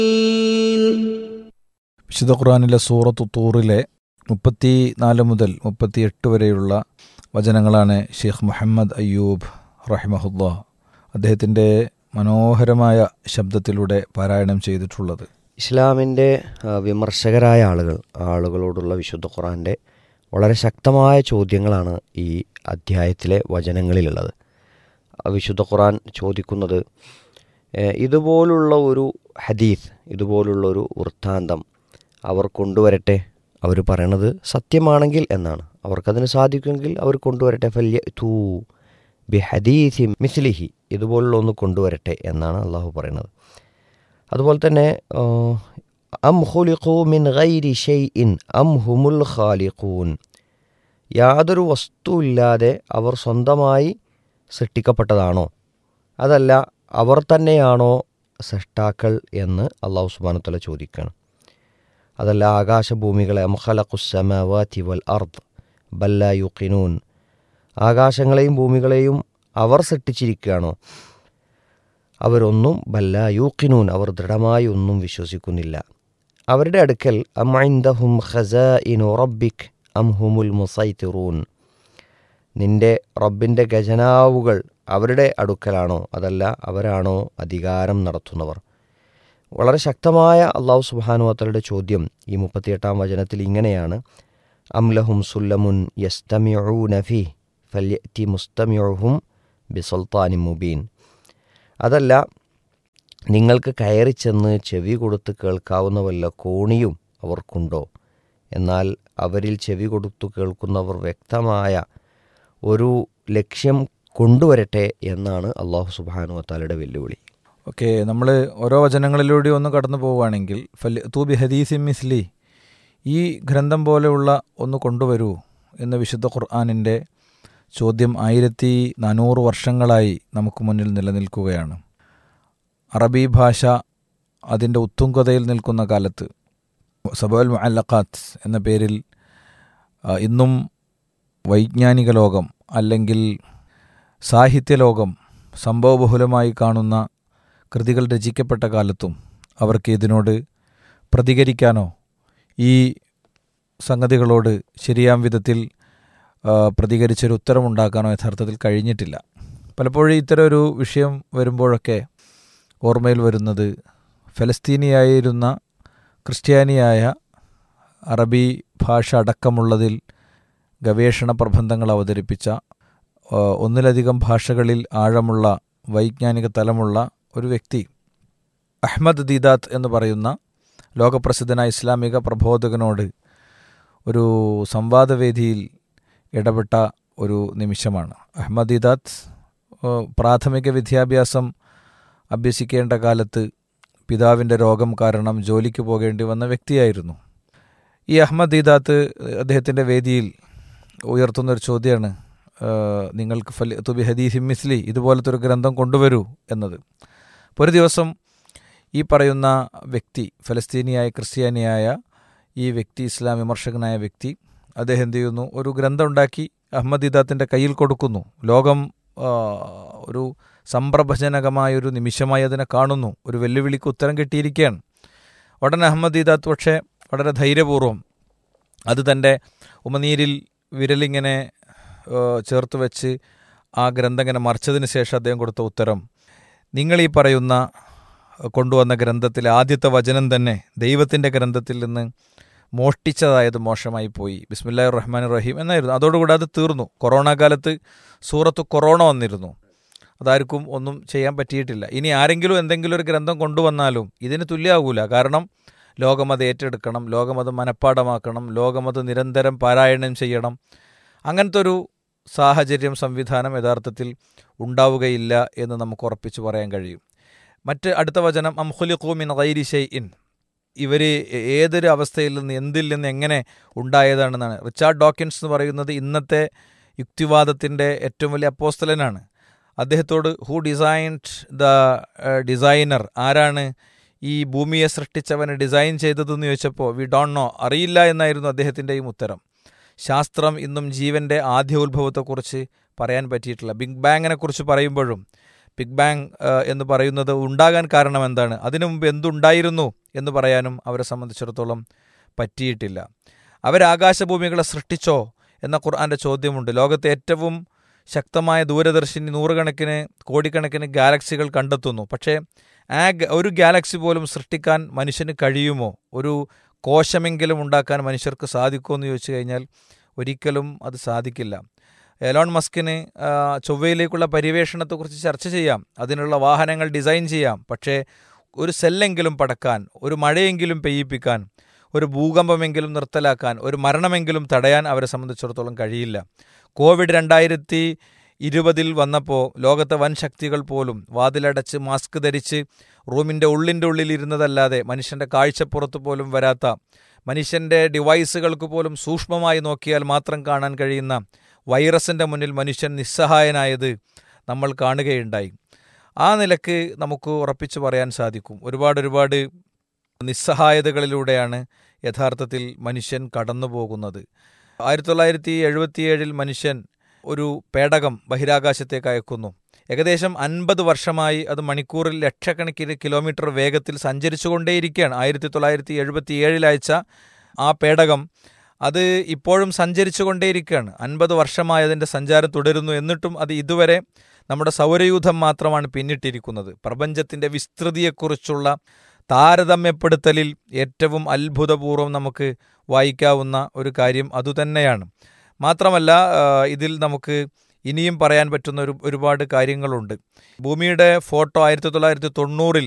വിശുദ്ധ ഖുർആാനിലെ സൂറത്തു തൂറിലെ മുപ്പത്തി നാല് മുതൽ മുപ്പത്തിയെട്ട് വരെയുള്ള വചനങ്ങളാണ് ഷെയ്ഖ് മുഹമ്മദ് അയ്യൂബ് റഹിമഹുല്ല അദ്ദേഹത്തിൻ്റെ മനോഹരമായ ശബ്ദത്തിലൂടെ പാരായണം ചെയ്തിട്ടുള്ളത് ഇസ്ലാമിൻ്റെ ആ, വിമർശകരായ ആളുകൾ ആളുകളോടുള്ള വിശുദ്ധ ഖുറാൻ്റെ വളരെ ശക്തമായ ചോദ്യങ്ങളാണ് ഈ അധ്യായത്തിലെ വചനങ്ങളിലുള്ളത് ആ വിശുദ്ധ ഖുറാൻ ചോദിക്കുന്നത് ഏ, ഇതുപോലുള്ള ഒരു ഹദീസ് ഇതുപോലുള്ള ഒരു വൃത്താന്തം അവർ കൊണ്ടുവരട്ടെ അവർ പറയണത് സത്യമാണെങ്കിൽ എന്നാണ് അവർക്കതിന് സാധിക്കുമെങ്കിൽ അവർ കൊണ്ടുവരട്ടെ ഫല്യ തൂ ബി ഹദീസി മിസ്ലിഹി ഇതുപോലുള്ള ഒന്ന് കൊണ്ടുവരട്ടെ എന്നാണ് അള്ളാഹു പറയുന്നത് അതുപോലെ തന്നെ ആ, അം ഹുലിഖു മിൻ ഗൈരി ഷെയ്ഇൻ അം ഹുമുൽ ഖാലിഖൂൻ യാതൊരു വസ്തുവില്ലാതെ അവർ സ്വന്തമായി സൃഷ്ടിക്കപ്പെട്ടതാണോ അതല്ല അവർ തന്നെയാണോ സൃഷ്ടാക്കൾ എന്ന് അള്ളാഹു സുബാനത്തല ചോദിക്കുകയാണ് അതല്ല ആകാശഭൂമികളെ അംഖലഖുസമാവാതി വൽ അർദ് ബല്ല യുഖിനൂൻ ആകാശങ്ങളെയും ഭൂമികളെയും അവർ സൃഷ്ടിച്ചിരിക്കുകയാണോ അവരൊന്നും ബല്ല യൂക്കിനൂൻ അവർ ദൃഢമായി ഒന്നും വിശ്വസിക്കുന്നില്ല അവരുടെ അടുക്കൽ അമൈന്ദഹും ഖസ ഇൻ റബ്ബിക് അം ഹുമുൽ മുസൈത്തിറൂൻ നിന്റെ റബ്ബിൻ്റെ ഖജനാവുകൾ അവരുടെ അടുക്കലാണോ അതല്ല അവരാണോ അധികാരം നടത്തുന്നവർ വളരെ ശക്തമായ അള്ളാഹു സുബാനുവത്തലയുടെ ചോദ്യം ഈ മുപ്പത്തിയെട്ടാം വചനത്തിൽ ഇങ്ങനെയാണ് അംലഹും സുല്ലമുൻ യസ്തമിഉ നഫി ഫല്യത്തി മുസ്തമിഉഹും ബിസുൽത്താനി മുബീൻ അതല്ല നിങ്ങൾക്ക് കയറി ചെന്ന് ചെവി കൊടുത്ത് കേൾക്കാവുന്ന വല്ല കോണിയും അവർക്കുണ്ടോ എന്നാൽ അവരിൽ ചെവി കൊടുത്തു കേൾക്കുന്നവർ വ്യക്തമായ ഒരു ലക്ഷ്യം കൊണ്ടുവരട്ടെ എന്നാണ് അള്ളാഹു സുബാനു വത്താലയുടെ വെല്ലുവിളി ഓക്കെ നമ്മൾ ഓരോ വചനങ്ങളിലൂടെ ഒന്ന് കടന്നു പോവുകയാണെങ്കിൽ ഫല് തൂബി ഹദീസി മിസ്ലി ഈ ഗ്രന്ഥം പോലെയുള്ള ഒന്ന് കൊണ്ടുവരൂ എന്ന് വിശുദ്ധ ഖുർആാനിൻ്റെ ചോദ്യം ആയിരത്തി നാനൂറ് വർഷങ്ങളായി നമുക്ക് മുന്നിൽ നിലനിൽക്കുകയാണ് അറബി ഭാഷ അതിൻ്റെ ഉത്തുംഗതയിൽ നിൽക്കുന്ന കാലത്ത് സബൽ മുഅല്ലഖാത്ത് എന്ന പേരിൽ ആ, ഇന്നും വൈജ്ഞാനിക ലോകം അല്ലെങ്കിൽ സാഹിത്യലോകം സംഭവബഹുലമായി കാണുന്ന കൃതികൾ രചിക്കപ്പെട്ട കാലത്തും അവർക്ക് ഇതിനോട് പ്രതികരിക്കാനോ ഈ സംഗതികളോട് ശരിയാം വിധത്തിൽ ആ, പ്രതികരിച്ചൊരു ഉത്തരമുണ്ടാക്കാനോ യഥാർത്ഥത്തിൽ കഴിഞ്ഞിട്ടില്ല പലപ്പോഴും ഇത്തരം ഒരു വിഷയം വരുമ്പോഴൊക്കെ ഓർമ്മയിൽ വരുന്നത് ഫലസ്തീനിയായിരുന്ന ക്രിസ്ത്യാനിയായ അറബി ഭാഷ അടക്കമുള്ളതിൽ ഗവേഷണ പ്രബന്ധങ്ങൾ അവതരിപ്പിച്ച ആ, ഒന്നിലധികം ഭാഷകളിൽ ആഴമുള്ള വൈജ്ഞാനിക തലമുള്ള ഒരു വ്യക്തി അഹ്മദ് ദീദാത്ത് എന്ന് പറയുന്ന ലോകപ്രസിദ്ധനായ ഇസ്ലാമിക പ്രബോധകനോട് ഒരു സംവാദവേദിയിൽ ഇടപെട്ട ഒരു നിമിഷമാണ് അഹ്മദ് ദീദാത്ത് ഏഹ്, പ്രാഥമിക വിദ്യാഭ്യാസം അഭ്യസിക്കേണ്ട കാലത്ത് പിതാവിൻ്റെ രോഗം കാരണം ജോലിക്ക് പോകേണ്ടി വന്ന വ്യക്തിയായിരുന്നു ഈ അഹമ്മദ് ദീദാത്ത് അദ്ദേഹത്തിൻ്റെ വേദിയിൽ ഉയർത്തുന്നൊരു ചോദ്യമാണ് ഏഹ്, നിങ്ങൾക്ക് ഫലി തുബി ഹദീസ് മിസ്ലി ഇതുപോലത്തെ ഒരു ഗ്രന്ഥം കൊണ്ടുവരൂ എന്നത് അപ്പോൾ ഒരു ദിവസം ഈ പറയുന്ന വ്യക്തി ഫലസ്തീനിയായ ക്രിസ്ത്യാനിയായ ഈ വ്യക്തി ഇസ്ലാം വിമർശകനായ വ്യക്തി അദ്ദേഹം എന്ത് ചെയ്യുന്നു ഒരു ഗ്രന്ഥം ഉണ്ടാക്കി അഹമ്മദ് ഇദാത്തിൻ്റെ കയ്യിൽ കൊടുക്കുന്നു ലോകം ആ, ഒരു സംപ്രഭജനകമായ ഒരു നിമിഷമായി അതിനെ കാണുന്നു ഒരു വെല്ലുവിളിക്ക് ഉത്തരം കിട്ടിയിരിക്കുകയാണ് ഉടനെ അഹമ്മദ് ഇദാത്ത് പക്ഷേ വളരെ ധൈര്യപൂർവ്വം അത് തൻ്റെ ഉമനീരിൽ വിരലിങ്ങനെ ആ, ചേർത്ത് വെച്ച് ആ ഗ്രന്ഥം ഇങ്ങനെ മറിച്ചതിന് ശേഷം അദ്ദേഹം കൊടുത്ത ഉത്തരം നിങ്ങൾ ഈ പറയുന്ന കൊണ്ടുവന്ന ഗ്രന്ഥത്തിലെ ആദ്യത്തെ വചനം തന്നെ ദൈവത്തിൻ്റെ ഗ്രന്ഥത്തിൽ നിന്ന് മോഷ്ടിച്ചതായത് മോശമായി പോയി ബിസ്മില്ലാ റഹ്മാൻ റഹീം എന്നായിരുന്നു അതോടുകൂടി അത് തീർന്നു കൊറോണ കാലത്ത് സൂറത്ത് കൊറോണ വന്നിരുന്നു അതാർക്കും ഒന്നും ചെയ്യാൻ പറ്റിയിട്ടില്ല ഇനി ആരെങ്കിലും എന്തെങ്കിലും ഒരു ഗ്രന്ഥം കൊണ്ടുവന്നാലും ഇതിന് തുല്യമാകൂല കാരണം ലോകം അത് ഏറ്റെടുക്കണം ലോകം അത് മനഃപ്പാടമാക്കണം ലോകം അത് നിരന്തരം പാരായണം ചെയ്യണം അങ്ങനത്തെ ഒരു സാഹചര്യം സംവിധാനം യഥാർത്ഥത്തിൽ ഉണ്ടാവുകയില്ല എന്ന് നമുക്ക് ഉറപ്പിച്ചു പറയാൻ കഴിയും മറ്റ് അടുത്ത വചനം അംഹുലിഖൂമിൻ ഗൈരി ഷെയ്ഇൻ ഇവർ ഏതൊരു അവസ്ഥയിൽ നിന്ന് എന്തിൽ നിന്ന് എങ്ങനെ ഉണ്ടായതാണെന്നാണ് റിച്ചാർഡ് ഡോക്കിൻസ് എന്ന് പറയുന്നത് ഇന്നത്തെ യുക്തിവാദത്തിൻ്റെ ഏറ്റവും വലിയ അപ്പോസ്തലനാണ് അദ്ദേഹത്തോട് ഹൂ ഡിസൈൻഡ് ദ ഡിസൈനർ ആരാണ് ഈ ഭൂമിയെ സൃഷ്ടിച്ചവനെ ഡിസൈൻ ചെയ്തതെന്ന് ചോദിച്ചപ്പോൾ വി ഡോണ്ട് നോ അറിയില്ല എന്നായിരുന്നു അദ്ദേഹത്തിൻ്റെയും ഉത്തരം ശാസ്ത്രം ഇന്നും ജീവൻ്റെ ആദ്യ ഉത്ഭവത്തെക്കുറിച്ച് പറയാൻ പറ്റിയിട്ടില്ല ബിഗ് ബാങ്ങിനെ കുറിച്ച് പറയുമ്പോഴും ബിഗ് ബാങ് ആ, എന്ന് പറയുന്നത് ഉണ്ടാകാൻ കാരണം എന്താണ് അതിനു മുമ്പ് എന്തുണ്ടായിരുന്നു എന്ന് പറയാനും അവരെ സംബന്ധിച്ചിടത്തോളം പറ്റിയിട്ടില്ല അവരാകാശഭൂമികളെ സൃഷ്ടിച്ചോ എന്ന ഖുർആൻ്റെ ചോദ്യമുണ്ട് ലോകത്തെ ഏറ്റവും ശക്തമായ ദൂരദർശിനി നൂറുകണക്കിന് കോടിക്കണക്കിന് ഗാലക്സികൾ കണ്ടെത്തുന്നു പക്ഷേ ആ ഗ- ഒരു ഗാലക്സി പോലും സൃഷ്ടിക്കാൻ മനുഷ്യന് കഴിയുമോ ഒരു കോശമെങ്കിലും ഉണ്ടാക്കാൻ മനുഷ്യർക്ക് സാധിക്കുമോ എന്ന് ചോദിച്ചു കഴിഞ്ഞാൽ ഒരിക്കലും അത് സാധിക്കില്ല എലോൺ മസ്കിന് ആ, ചൊവ്വയിലേക്കുള്ള പര്യവേഷണത്തെക്കുറിച്ച് ചർച്ച ചെയ്യാം അതിനുള്ള വാഹനങ്ങൾ ഡിസൈൻ ചെയ്യാം പക്ഷേ ഒരു സെല്ലെങ്കിലും പടക്കാൻ ഒരു മഴയെങ്കിലും പെയ്യിപ്പിക്കാൻ ഒരു ഭൂകമ്പമെങ്കിലും നിർത്തലാക്കാൻ ഒരു മരണമെങ്കിലും തടയാൻ അവരെ സംബന്ധിച്ചിടത്തോളം കഴിയില്ല കോവിഡ് രണ്ടായിരത്തി ഇരുപതിൽ വന്നപ്പോൾ ലോകത്തെ വൻ ശക്തികൾ പോലും വാതിലടച്ച് മാസ്ക് ധരിച്ച് റൂമിൻ്റെ ഉള്ളിൻ്റെ ഉള്ളിൽ ഇരുന്നതല്ലാതെ മനുഷ്യൻ്റെ കാഴ്ചപ്പുറത്ത് പോലും വരാത്ത മനുഷ്യൻ്റെ ഡിവൈസുകൾക്ക് പോലും സൂക്ഷ്മമായി നോക്കിയാൽ മാത്രം കാണാൻ കഴിയുന്ന വൈറസിൻ്റെ മുന്നിൽ മനുഷ്യൻ നിസ്സഹായനായത് നമ്മൾ കാണുകയുണ്ടായി ആ നിലക്ക് നമുക്ക് ഉറപ്പിച്ചു പറയാൻ സാധിക്കും ഒരുപാട് ഒരുപാട് നിസ്സഹായതകളിലൂടെയാണ് യഥാർത്ഥത്തിൽ മനുഷ്യൻ കടന്നു പോകുന്നത് ആയിരത്തി തൊള്ളായിരത്തി എഴുപത്തിയേഴിൽ മനുഷ്യൻ ഒരു പേടകം ബഹിരാകാശത്തേക്ക് അയക്കുന്നു ഏകദേശം അൻപത് വർഷമായി അത് മണിക്കൂറിൽ ലക്ഷക്കണക്കിന് കിലോമീറ്റർ വേഗത്തിൽ സഞ്ചരിച്ചുകൊണ്ടേയിരിക്കുകയാണ് ആയിരത്തി തൊള്ളായിരത്തി എഴുപത്തി ഏഴിൽ അയച്ച ആ പേടകം അത് ഇപ്പോഴും സഞ്ചരിച്ചു കൊണ്ടേയിരിക്കുകയാണ് അൻപത് വർഷമായി അതിൻ്റെ സഞ്ചാരം തുടരുന്നു എന്നിട്ടും അത് ഇതുവരെ നമ്മുടെ സൗരയൂഥം മാത്രമാണ് പിന്നിട്ടിരിക്കുന്നത് പ്രപഞ്ചത്തിൻ്റെ വിസ്തൃതിയെക്കുറിച്ചുള്ള താരതമ്യപ്പെടുത്തലിൽ ഏറ്റവും അത്ഭുതപൂർവ്വം നമുക്ക് വായിക്കാവുന്ന ഒരു കാര്യം അതുതന്നെയാണ് മാത്രമല്ല ആ, ഇതിൽ നമുക്ക് ഇനിയും പറയാൻ പറ്റുന്ന ഒരു ഒരുപാട് കാര്യങ്ങളുണ്ട് ഭൂമിയുടെ ഫോട്ടോ ആയിരത്തി തൊള്ളായിരത്തി തൊണ്ണൂറിൽ